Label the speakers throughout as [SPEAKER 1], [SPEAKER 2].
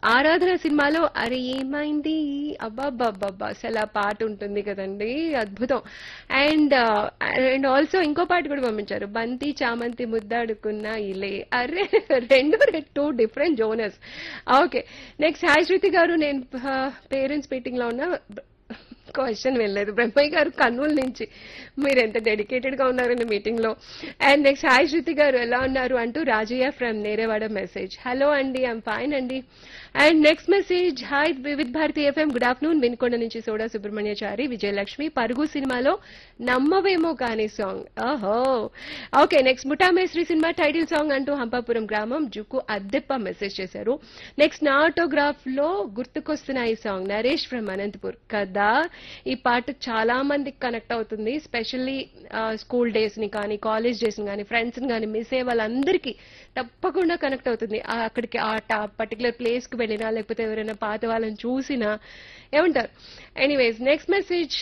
[SPEAKER 1] ఆరాధన సినిమాలో అరే ఏమైంది అబ్బాబ్బాబ్బా అసలు ఆ పాట ఉంటుంది కదండి అద్భుతం అండ్ అండ్ ఆల్సో ఇంకో పాట కూడా పంపించారు బంతి చామంతి ముద్దాడుకున్న ఇలే అరే రెండు two different genres okay next hi Shruti garu నేను పేరెంట్స్ మీటింగ్ లో ఉన్న క్వశ్చన్ వెళ్ళలేదు బ్రహ్మయ్య గారు కర్నూలు నుంచి మీరు ఎంత డెడికేటెడ్ గా ఉన్నారండి మీటింగ్ లో అండ్ నెక్స్ట్ హాయ్ శృతి గారు ఎలా ఉన్నారు అంటూ Rajaiah from Nerevada message hello అండి ఐఎమ్ ఫైన్ అండి and next message hi Vividh Bharati FM good afternoon Vinukonda నుంచి సోడా సుబ్రహ్మణ్యచారి విజయలక్ష్మి పరుగు సినిమాలో నమ్మవేమో కానీ సాంగ్ ఓహో okay next Mutamestri cinema title song అంటూ హంపాపురం గ్రామం జుక్కు అద్దెప్ప మెసేజ్ చేశారు నెక్స్ట్ నా ఆటోగ్రాఫ్ లో గుర్తుకొస్తున్న ఈ సాంగ్ నరేష్ ఫ్రమ్ అనంతపూర్ కదా ఈ పాట చాలా మందికి కనెక్ట్ అవుతుంది స్పెషల్లీ స్కూల్ డేస్ ని కానీ కాలేజ్ డేస్ ని కానీ ఫ్రెండ్స్ ని కానీ మిస్ అయ్యే వాళ్ళందరికీ తప్పకుండా కనెక్ట్ అవుతుంది ఆ అక్కడికి ఆ పర్టికులర్ ప్లేస్ కి వెళ్ళినా లేకపోతే ఎవరైనా పాత వాళ్ళని చూసినా ఏమంటారు anyways next message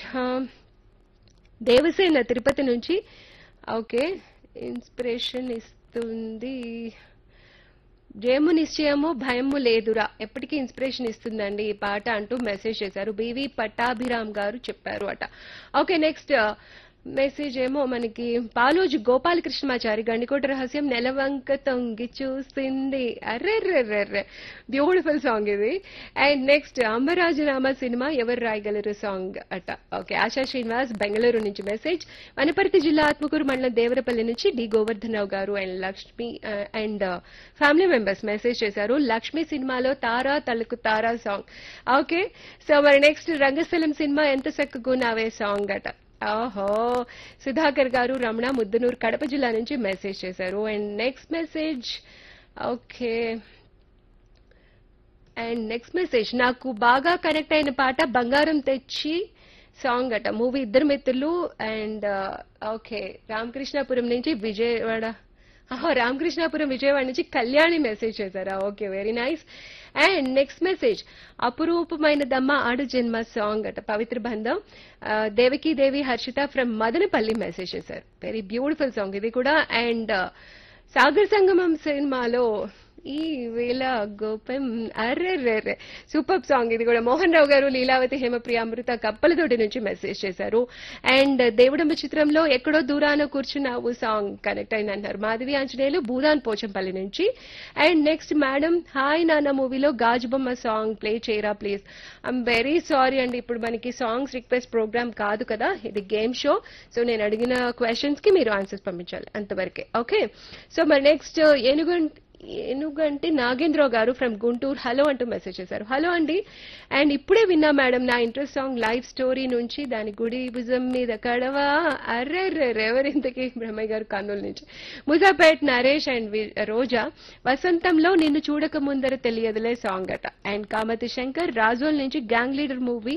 [SPEAKER 1] Devasena Tirupati నుంచి ఓకే ఇన్స్పిరేషన్ ఇస్తుంది జయము నిశ్చయము భయము లేదురా ఎప్పటికీ ఇన్స్పిరేషన్ ఇస్తుందండి ఈ పాట అంటూ మెసేజ్ చేశారు బివి పట్టాభిరామ్ గారు చెప్పారు అట ఓకే నెక్స్ట్ మెసేజ్ ఏమో మనకి పాలోజు గోపాలకృష్ణమాచారి గండికోట రహస్యం నెలవంక తొంగి చూసింది అర్రెర్రెర్రెర్రె బ్యూటిఫుల్ సాంగ్ ఇది అండ్ నెక్స్ట్ అంబరాజనామా సినిమా ఎవరు రాయగలరు సాంగ్ అట ఓకే ఆశా శ్రీనివాస్ బెంగళూరు నుంచి మెసేజ్ వనపర్తి జిల్లా ఆత్మకూరు మండలం దేవరపల్లి నుంచి D Govardhanarao garu and Lakshmi and family members message చేశారు లక్ష్మి సినిమాలో తారా తలుకు తారా సాంగ్ ఓకే సో మరి నెక్స్ట్ రంగస్థలం సినిమా ఎంత చక్కగా నావే సాంగ్ అట ఓహో సుధాకర్ గారు రమణ ముద్దునూరు కడప జిల్లా నుంచి మెసేజ్ చేశారు and next message okay and next message నాకు బాగా కనెక్ట్ అయిన పాట బంగారం తెచ్చి సాంగ్ అట మూవీ ఇద్దరు మిత్రులు అండ్ ఓకే రామకృష్ణాపురం నుంచి విజయవాడ రామకృష్ణాపురం విజయవాడ నుంచి కళ్యాణి మెసేజ్ చేశారా okay very nice and next message అపురూపమైనదమ్మ ఆడు జన్మ సాంగ్ అట పవిత్ర బంధం దేవకీ దేవి హర్షిత ఫ్రమ్ మదనపల్లి మెసేజ్ చేశారు వెరీ బ్యూటిఫుల్ సాంగ్ ఇది కూడా అండ్ సాగర్ సంగమం సినిమాలో ఈ వేళ గోపం అర్రెర్రెర్రె సూపర్ సాంగ్ ఇది కూడా మోహన్ రావు గారు లీలావతి హేమప్రియ అమృత కప్పలతోటి నుంచి మెసేజ్ చేశారు అండ్ దేవుడమ్మ చిత్రంలో ఎక్కడో దూరాన కూర్చున్నావు సాంగ్ కనెక్ట్ అయింది అంటారు మాధవి ఆంజనేయులు భూదాన్ పోచంపల్లి నుంచి and next madam hi Nanna మూవీలో గాజుబొమ్మ సాంగ్ ప్లే చేయరా ప్లీజ్ ఐఎమ్ వెరీ సారీ అండి ఇప్పుడు మనకి సాంగ్స్ రిక్వెస్ట్ ప్రోగ్రామ్ కాదు కదా ఇది గేమ్ షో సో నేను అడిగిన క్వశ్చన్స్ కి మీరు ఆన్సర్స్ పంపించాలి అంతవరకే ఓకే సో మరి నెక్స్ట్ ఏనుగు ఏనుగంటి నాగేంద్రరావు గారు ఫ్రమ్ గుంటూరు హలో అంటూ మెసేజ్ చేశారు హలో అండి అండ్ ఇప్పుడే విన్నా మేడం నా ఇంట్రెస్ట్ సాంగ్ లైవ్ స్టోరీ నుంచి దాని గుడి భుజం మీద కడవా అర్రెర్రె ఎవరింతకి బ్రహ్మయ్య గారు కర్నూలు నుంచి ముజాపేట్ నరేష్ అండ్ రోజా వసంతంలో నిన్ను చూడక ముందర తెలియదులే సాంగ్ అట అండ్ కామతి శంకర్ రాజోల్ నుంచి గ్యాంగ్ లీడర్ మూవీ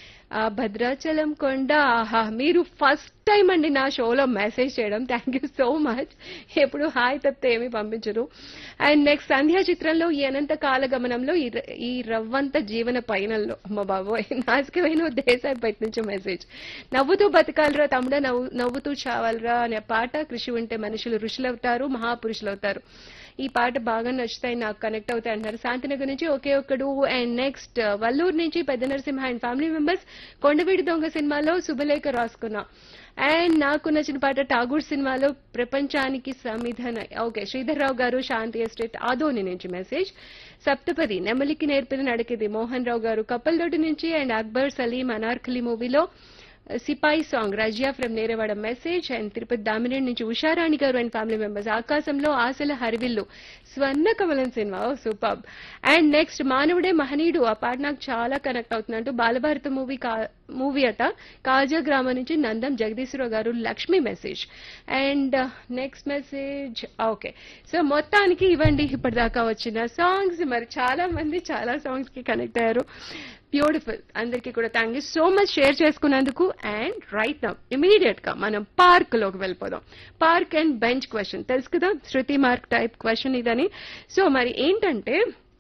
[SPEAKER 1] భద్రాచలం కొండ ఆహా మీరు ఫస్ట్ టైం అండి నా షోలో మెసేజ్ చేయడం థ్యాంక్ యూ సో మచ్ ఎప్పుడు హాయ్ తప్పితే ఏమీ పంపించరు అండ్ నెక్స్ట్ సంధ్యా చిత్రంలో ఈ అనంత కాలగమనంలో ఈ రవ్వంత జీవన పయనంలో అమ్మ బాబోయ్ నాశకమైన దేశాయిపేట నుంచి మెసేజ్ నవ్వుతూ బతకాలరా తమ్ముడ నవ్వు నవ్వుతూ చావాలరా అనే పాట కృషి ఉంటే మనుషులు ఋషులవుతారు మహాపురుషులు అవుతారు ఈ పాట బాగా నచ్చుతాయి నాకు కనెక్ట్ అవుతాయి అంటున్నారు శాంతినగర్ నుంచి ఒకే ఒక్కడు అండ్ నెక్స్ట్ వల్లూరు నుంచి పెద్ద Narasimha and family members Kondaveeti Donga సినిమాలో శుభలేఖ రాసుకున్నా అండ్ నాకు నచ్చిన పాట ఠాగూర్ సినిమాలో ప్రపంచానికి సమిధన ఓకే శ్రీధర్రావు గారు శాంతి ఎస్టేట్ ఆదోని నుంచి మెసేజ్ సప్తపది నెమలికి నేర్పిన నడికిది మోహన్ రావు గారు కప్పల్దొడ్డి నుంచి అండ్ అక్బర్ సలీం అనార్కలి మూవీలో సిపాయి song Raziya from Nerevada message and Tirupati Damineni నుంచి ఉషారాణి గారు అండ్ ఫ్యామిలీ మెంబర్స్ ఆకాశంలో ఆశల హరివిల్లు స్వర్ణ కమలం సినిమా సూపర్ అండ్ నెక్స్ట్ మానవుడే మహనీయుడు ఆ పాట నాకు చాలా కనెక్ట్ అవుతుందంటూ బాలభారత మూవీ మూవీ అట కాజా గ్రామం నుంచి Nandam Jagadeeswararao garu Lakshmi message and next message okay so మొత్తానికి ఇవ్వండి ఇప్పటిదాకా వచ్చిన సాంగ్స్ మరి చాలా మంది చాలా సాంగ్స్ కి కనెక్ట్ అయ్యారు బ్యూటిఫుల్ అందరికీ కూడా thank you so much share చేసుకున్నందుకు అండ్ రైట్ నౌ ఇమీడియట్ గా మనం పార్క్ లోకి వెళ్ళిపోదాం పార్క్ అండ్ బెంచ్ క్వశ్చన్ తెలుసు కదా శృతి మార్క్ టైప్ క్వశ్చన్ ఇదని సో మరి ఏంటంటే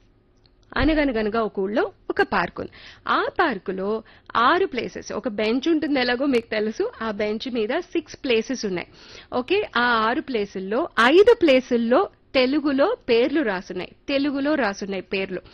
[SPEAKER 1] అనగనగనగా ఒక ఊళ్ళో ఒక పార్క్ ఉంది ఆ పార్కులో ఆరు ప్లేసెస్ ఒక బెంచ్ ఉంటుంది ఎలాగో మీకు తెలుసు ఆ బెంచ్ మీద సిక్స్ ప్లేసెస్ ఉన్నాయి ఓకే ఆ ఆరు ప్లేసుల్లో ఐదు ప్లేసుల్లో తెలుగులో పేర్లు రాసున్నాయి తెలుగులో రాసున్నాయి పేర్లు